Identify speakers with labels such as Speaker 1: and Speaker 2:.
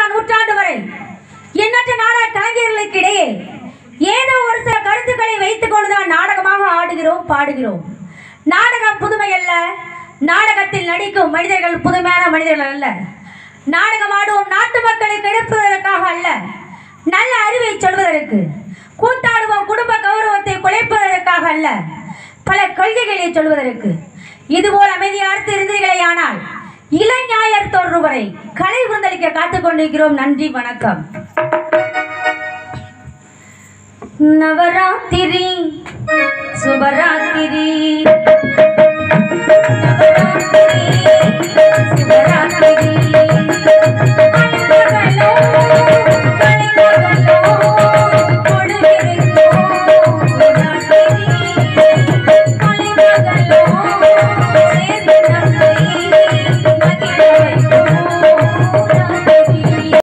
Speaker 1: முக்கால் நூற்றாண்டு வரை எண்ணற்ற நாடக கலைஞர்களுக்கு இடையே ஏதோ ஒரு சில கருத்துக்களை வைத்துக் கொண்டுதான் நாடகமாக ஆடுகிறோம் பாடுகிறோம் நாடகம் புதுமை அல்ல நாடகத்தில் நடிக்கும் மனிதர்கள் புதுமையான மனிதர்கள் அல்ல நாடகம் ஆடுவோம் நாட்டு மக்களை கெடுப்பதற்காக அல்ல நல்ல அறிவை சொல்வதற்கு கூத்தாடுவோம் குடும்ப கௌரவத்தை குலைப்பதற்காக அல்ல பல கொள்கைகளை சொல்வதற்கு இதுபோல் அமைதியாக அடுத்து இருந்தீர்களே ஆனால் இளைஞாயர் தோன்று வரை கலை விருந்தளிக்க காத்துக் கொண்டிருக்கிறோம் நன்றி வணக்கம் நவராத்திரி சுபராத்திரி நவராத்திரி